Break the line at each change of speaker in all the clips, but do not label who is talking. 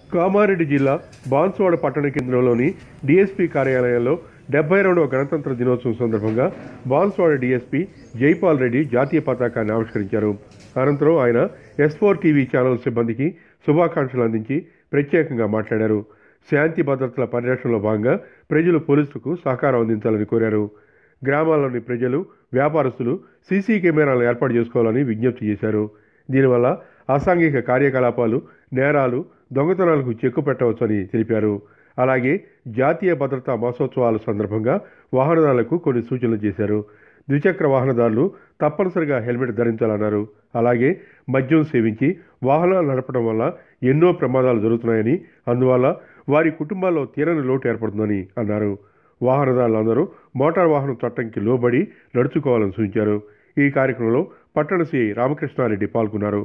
కామారెడ్డి జిల్లా బాన్సువాడ పట్టణ కేంద్రంలోని డీఎస్పీ కార్యాలయంలో డెబ్బై రెండవ గణతంత్ర దినోత్సవం సందర్భంగా బాన్సువాడ డీఎస్పీ జైపాల్ రెడ్డి జాతీయ పతాకాన్ని ఆవిష్కరించారు అనంతరం ఆయన ఎస్ ఫోర్ టీవీ ఛానల్ సిబ్బందికి శుభాకాంక్షలు అందించి ప్రత్యేకంగా మాట్లాడారు శాంతి భద్రతల పరిరక్షణలో భాగంగా ప్రజలు పోలీసులకు సహకారం అందించాలని కోరారు గ్రామాల్లోని ప్రజలు వ్యాపారస్తులు సీసీ కెమెరాలు ఏర్పాటు చేసుకోవాలని విజ్ఞప్తి చేశారు దీనివల్ల అసాంఘిక కార్యకలాపాలు నేరాలు దొంగతనాలకు చెక్కు పెట్టవచ్చని తెలిపారు అలాగే జాతీయ భద్రతా మాసోత్సవాల సందర్భంగా వాహనదారులకు కొన్ని సూచనలు చేశారు ద్విచక్ర వాహనదారులు తప్పనిసరిగా హెల్మెట్ ధరించాలన్నారు అలాగే మద్యం సేవించి వాహనాలు నడపడం వల్ల ఎన్నో ప్రమాదాలు జరుగుతున్నాయని అందువల్ల వారి కుటుంబాల్లో తీరని లోటు ఏర్పడుతుందని అన్నారు వాహనదారులందరూ మోటార్ వాహనం చట్టంకి లోబడి నడుచుకోవాలని సూచించారు ఈ కార్యక్రమంలో పట్టణ సిఐ రామకృష్ణారెడ్డి పాల్గొన్నారు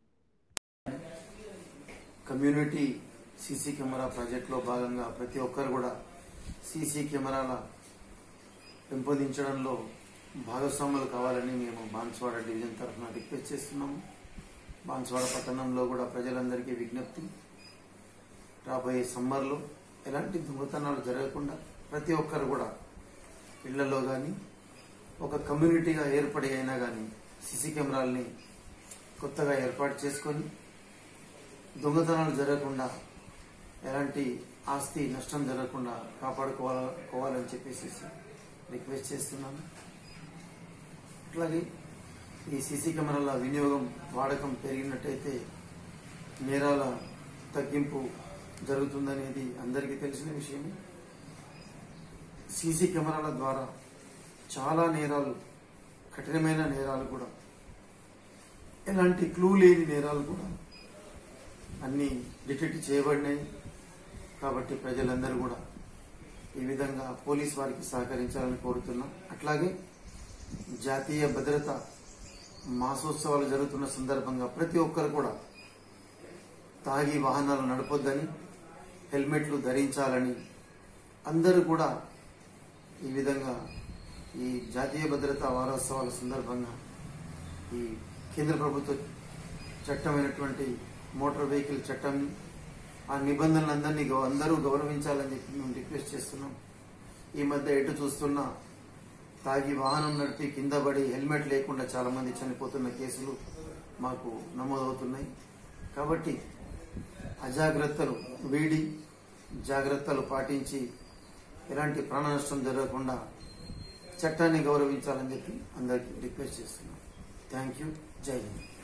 కమ్యూనిటీ సీసీ కెమెరా ప్రాజెక్టులో భాగంగా ప్రతి ఒక్కరు కూడా సీసీ కెమెరాల పెంపొందించడంలో భాగస్వాములు కావాలని మేము బాన్స్వాడ డివిజన్ తరఫున రిక్వెస్ట్ చేస్తున్నాము బాన్స్వాడ పట్టణంలో కూడా ప్రజలందరికీ విజ్ఞప్తి రాబోయే సమ్మర్లో ఎలాంటి దొంగతనాలు జరగకుండా ప్రతి ఒక్కరు కూడా ఇళ్లలో కానీ ఒక కమ్యూనిటీగా ఏర్పడి అయినా కానీ సీసీ కెమెరాల్ని కొత్తగా ఏర్పాటు చేసుకొని దొంగతనాలు జరగకుండా ఎలాంటి ఆస్తి నష్టం జరగకుండా కాపాడుకోవాలని చెప్పేసి రిక్వెస్ట్ చేస్తున్నాను అట్లాగే ఈ సీసీ కెమెరాల వినియోగం వాడకం పెరిగినట్టయితే నేరాల తగ్గింపు జరుగుతుందనేది అందరికీ తెలిసిన విషయమే సీసీ కెమెరాల ద్వారా చాలా నేరాలు కఠినమైన నేరాలు కూడా ఎలాంటి క్లూ లేని నేరాలు కూడా అన్ని డిటెక్ట్ చేయబడినాయి కాబట్టి ప్రజలందరూ కూడా ఈ విధంగా పోలీస్ వారికి సహకరించాలని కోరుతున్నాం అట్లాగే జాతీయ భద్రత మాసోత్సవాలు జరుగుతున్న సందర్భంగా ప్రతి ఒక్కరు కూడా తాగి వాహనాలు నడపొద్దని హెల్మెట్లు ధరించాలని అందరూ కూడా ఈ విధంగా ఈ జాతీయ భద్రతా వారోత్సవాల సందర్భంగా ఈ కేంద్ర ప్రభుత్వ చట్టమైనటువంటి మోటార్ వెహికల్ చట్టం ఆ నిబంధనలందరినీ గౌ- అందరూ గౌరవించాలని చెప్పి మేము రిక్వెస్ట్ చేస్తున్నాం ఈ మధ్య ఎటు చూస్తున్నా తాగి వాహనం నడిపి కింద పడి హెల్మెట్ లేకుండా చాలా మంది చనిపోతున్న కేసులు మాకు నమోదవుతున్నాయి కాబట్టి అజాగ్రత్తలు వీడి జాగ్రత్తలు పాటించి ఎలాంటి ప్రాణ నష్టం జరగకుండా చట్టాన్ని గౌరవించాలని చెప్పి అందరికీ రిక్వెస్ట్ చేస్తున్నాం థ్యాంక్ యూ జై హింద్